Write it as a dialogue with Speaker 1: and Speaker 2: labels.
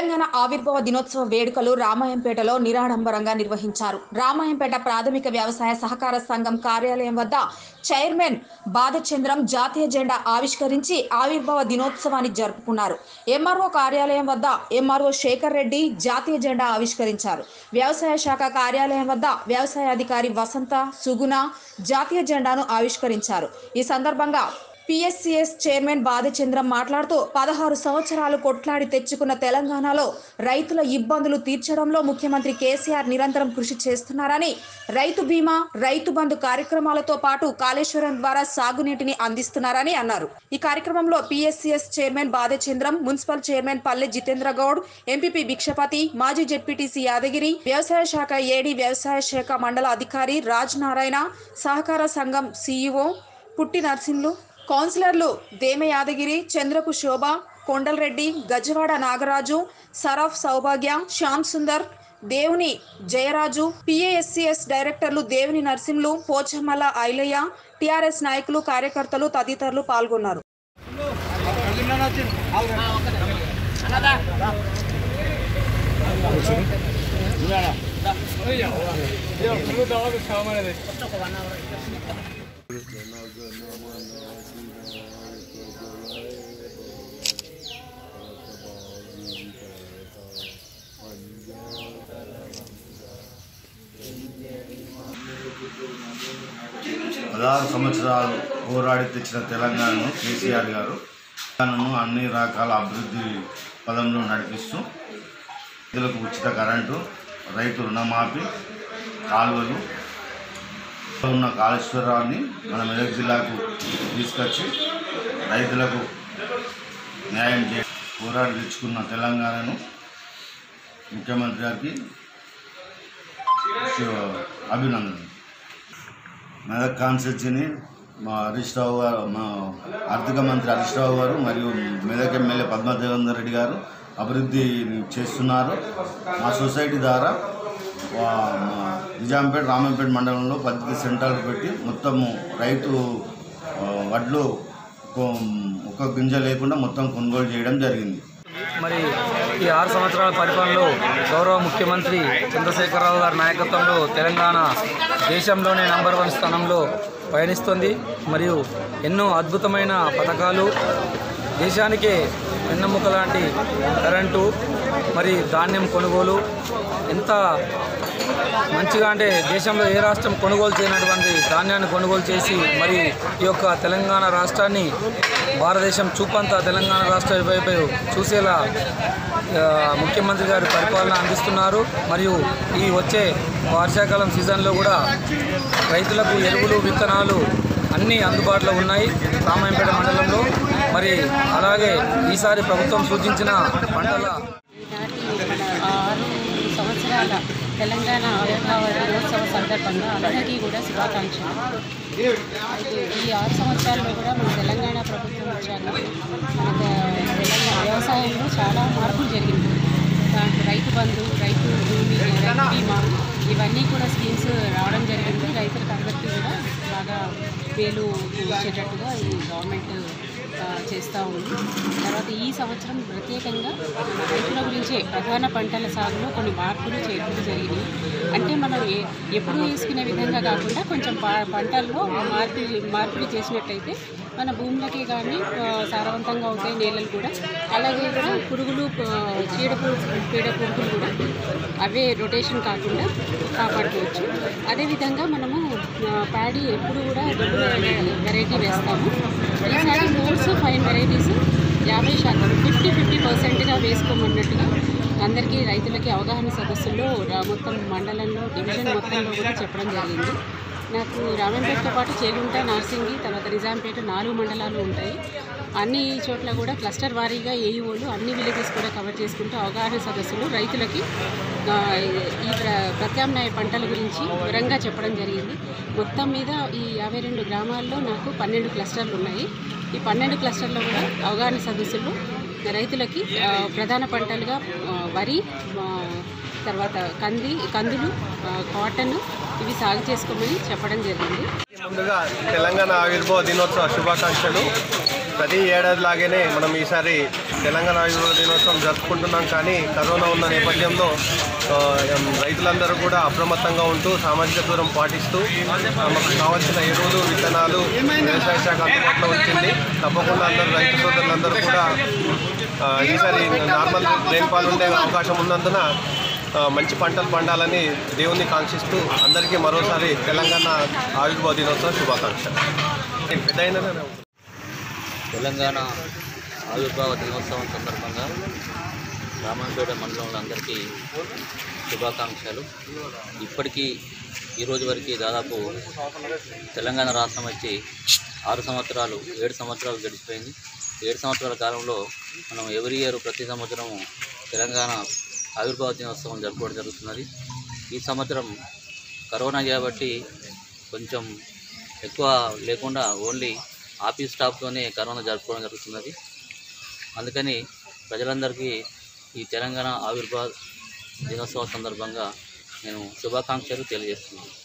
Speaker 1: తెలంగాణ ఆవిర్భావ దినోత్సవ వేడుకలు రామాయంపేటలో నిరాడంబరంగా నిర్వహించారు రామాయంపేట ప్రాథమిక వ్యవసాయ సహకార సంఘం కార్యాలయం వద్ద చైర్మన్ బాధచంద్రం జాతీయ జెండా ఆవిష్కరించి ఆవిర్భావ దినోత్సవాన్ని జరుపుకున్నారు ఎంఆర్ఓ కార్యాలయం వద్ద ఎంఆర్ఓ శేఖర్ రెడ్డి జాతీయ జెండా ఆవిష్కరించారు వ్యవసాయ శాఖ కార్యాలయం వద్ద వ్యవసాయ అధికారి వసంత సుగుణ జాతీయ జెండాను ఆవిష్కరించారు ఈ సందర్భంగా పిఎస్సిఎస్ చైర్మన్ బాధచంద్రం మాట్లాడుతూ పదహారు సంవత్సరాలు కొట్లాడి తెచ్చుకున్న తెలంగాణలో రైతుల ఇబ్బందులు తీర్చడంలో ముఖ్యమంత్రి కేసీఆర్ నిరంతరం కృషి చేస్తున్నారని రైతు బీమా రైతు బంధు కార్యక్రమాలతో పాటు కాళేశ్వరం ద్వారా సాగునీటిని అందిస్తున్నారని అన్నారు ఈ కార్యక్రమంలో పిఎస్సిఎస్ చైర్మన్ బాధచంద్రం municipal chairman Palle Jitendra Goud MPP Bhikshapathi మాజీ జెడ్పీటీసీ యాదగిరి వ్యవసాయ శాఖ ఏడి వ్యవసాయ శాఖ మండల అధికారి రాజ్ నారాయణ సహకార సంఘం సీఈఓ పుట్టి నర్సింహులు కౌన్సిలర్లు దేమ యాదగిరి చంద్రపు శోభ కొండలరెడ్డి గజవాడ నాగరాజు సరఫ్ సౌభాగ్య శ్యామ్ సుందర్ దేవుని జయరాజు పిఏఎస్సిఎస్ డైరెక్టర్లు దేవుని నరసింహులు పోచమ్మల ఐలయ్య టిఆర్ఎస్ నాయకులు కార్యకర్తలు తదితరులు పాల్గొన్నారు
Speaker 2: పదహారు సంవత్సరాలు పోరాడి తెచ్చిన తెలంగాణను కేసీఆర్ గారు తెలంగాణను అన్ని రకాల అభివృద్ధి పదంలో నడిపిస్తూ రైతులకు ఉచిత కరెంటు రైతు రుణమాఫీ కాలువలు ఉన్న కాళేశ్వరాన్ని మన మెదక్ జిల్లాకు తీసుకొచ్చి రైతులకు న్యాయం చే పోరాడి తెచ్చుకున్న తెలంగాణను ముఖ్యమంత్రి గారికి శివ- అభినందనలు మెదక్ కాన్స్టిట్యూన్సీని మా హరీష్ రావు గారు మా ఆర్థిక మంత్రి హరీష్ రావు గారు మరియు మెదక్ ఎమ్మెల్యే పద్మదేవేందర్ రెడ్డి గారు అభివృద్ధి చేస్తున్నారు మా సొసైటీ ద్వారా వా- మా నిజాంపేట రామంపేట మండలంలో పద్దెనిమిది సెంటర్లు పెట్టి మొత్తము రైతు ఆ, వడ్లు కొ- ఒక్క గింజ లేకుండా మొత్తం కొనుగోలు చేయడం జరిగింది
Speaker 3: మరి ఈ ఆరు సంవత్సరాల పరిపాలనలో గౌరవ ముఖ్యమంత్రి చంద్రశేఖరరావు గారి నాయకత్వంలో తెలంగాణ దేశంలోనే నంబర్ వన్ స్థానంలో పయనిస్తుంది మరియు ఎన్నో అద్భుతమైన పథకాలు దేశానికే వెన్నెముక లాంటి కరెంటు మరి ధాన్యం కొనుగోలు ఎంత మంచిగా అంటే దేశంలో ఏ రాష్ట్రం కొనుగోలు చేయనటువంటి ధాన్యాన్ని కొనుగోలు చేసి మరి ఈ యొక్క తెలంగాణ రాష్ట్రాన్ని భారతదేశం చూపంతా తెలంగాణ రాష్ట్ర వైపు చూసేలా ఆ, ముఖ్యమంత్రి గారి పరిపాలన అందిస్తున్నారు మరియు ఈ వచ్చే వర్షాకాలం సీజన్లో కూడా రైతులకు ఎరువులు విత్తనాలు అన్నీ అందుబాటులో ఉన్నాయి రామాయంపేట మండలంలో మరి అలాగే ఈసారి ప్రభుత్వం సూచించిన పంటల
Speaker 4: ఈనాటి మన ఆరు సంవత్సరాల తెలంగాణ ఆవిర్భావ దినోత్సవ సందర్భంగా అందరికీ కూడా శుభాకాంక్షలు అయితే ఈ ఆరు సంవత్సరాల్లో కూడా మన తెలంగాణ ప్రభుత్వం వచ్చాక మన తె- తెలంగాణ వ్యవసాయంలో చాలా మార్పులు జరిగింది దాంట్లో రైతు బంధు రైతు భూమి రైతు బీమా ఇవన్నీ కూడా స్కీమ్స్ రావడం జరిగింది రైతులకు అందరికీ కూడా బాగా మేలు వచ్చేటట్టుగా ఈ గవర్నమెంట్ ఆ, చేస్తూ ఉంది తర్వాత ఈ సంవత్సరం ప్రత్యేకంగా మన రైతుల గురించే ప్రధాన పంటల సాగులో కొన్ని మార్పులు చేర్పులు జరిగినాయి అంటే మనం ఏ ఎప్పుడు వేసుకునే విధంగా కాకుండా కొంచెం ప పంటల్లో మార్పు మార్పులు చేసినట్టయితే మన భూములకే కానీ ఆ, సారవంతంగా అవుతాయి నేలలు కూడా అలాగే కూడా పురుగులు ఆ, చీడ పురుగు పీడ పురుగులు కూడా అవే రొటేషన్ కాకుండా కాపాడుకోవచ్చు అదేవిధంగా మనము ఆ, ప్యాడీ ఎప్పుడు కూడా దొడ్డు వెరైటీ వేస్తాము ఈసారి మోడ్స్ ఫైన్ వెరైటీస్ యాభై శాతం ఫిఫ్టీ ఫిఫ్టీ పర్సెంట్గా వేసుకోమన్నట్టుగా అందరికీ రైతులకి అవగాహన సదస్సుల్లో రా- మొత్తం మండలంలో డివిజన్ మొత్తంలో కూడా చెప్పడం జరిగింది నాకు రామంపేటతో పాటు చేగుంట నార్సింగి తర్వాత నిజాంపేట నాలుగు మండలాలు ఉంటాయి అన్ని చోట్ల కూడా క్లస్టర్ వారీగా ఏఈఓలు అన్ని విలేజెస్ కూడా కవర్ చేసుకుంటూ అవగాహన సదస్సులు రైతులకి ఆ, ఈ ప్ర- ప్రత్యామ్నాయ పంటల గురించి వివరంగా చెప్పడం జరిగింది మొత్తం మీద ఈ యాభై రెండు గ్రామాల్లో నాకు పన్నెండు క్లస్టర్లు ఉన్నాయి ఈ పన్నెండు క్లస్టర్లో కూడా అవగాహన సదస్సులు రైతులకి ఆ, ప్రధాన పంటలుగా ఆ, వరి ఆ, తర్వాత కంది కందులు ఆ, కాటన్ ఇవి సాగు చేసుకోమని చెప్పడం జరిగింది
Speaker 5: ముందుగా తెలంగాణ ఆవిర్భావ దినోత్సవ శుభాకాంక్షలు ప్రతి ఏడాది లాగానే మనం ఈసారి తెలంగాణ ఆయుర్వేద దినోత్సవం జరుపుకుంటున్నాం కానీ కరోనా ఉన్న నేపథ్యంలో ఆ, ఎం, రైతులందరూ కూడా అప్రమత్తంగా ఉంటూ సామాజిక దూరం పాటిస్తూ తమకు కావాల్సిన ఎరువులు విత్తనాలు వ్యవసాయ శాఖ అందుబాటులో వచ్చింది తప్పకుండా అందరూ రైతు సోదరులందరూ కూడా ఆ, ఈసారి నార్మల్ రెయిన్ఫాల్ ఉండే అవకాశం ఉన్నందున ఆ, మంచి పంటలు పండాలని దేవుణ్ణి కాంక్షిస్తూ అందరికీ మరోసారి తెలంగాణ ఆవిర్భావ దినోత్సవ శుభాకాంక్షలు పెద్ద
Speaker 6: తెలంగాణ ఆవిర్భావ దినోత్సవం సందర్భంగా రామంపేట మండలంలో అందరికీ శుభాకాంక్షలు ఇప్పటికీ ఈ రోజు వరకు దాదాపు తెలంగాణ రాష్ట్రం వచ్చి ఆరు సంవత్సరాలు ఏడు సంవత్సరాలు గడిచిపోయింది ఏడు సంవత్సరాల కాలంలో మనం ఎవరి ఇయర్ ప్రతి సంవత్సరం తెలంగాణ ఆవిర్భావ దినోత్సవం జరుపుకోవడం జరుగుతున్నది ఈ సంవత్సరం కరోనా కాబట్టి కొంచెం ఎక్కువ లేకుండా ఓన్లీ ఆఫీస్ స్టాఫ్తోనే కరోనా జరుపుకోవడం జరుగుతున్నది అందుకని ప్రజలందరికీ ఈ తెలంగాణ ఆవిర్భావ దినోత్సవం సందర్భంగా నేను శుభాకాంక్షలు తెలియజేస్తున్నాను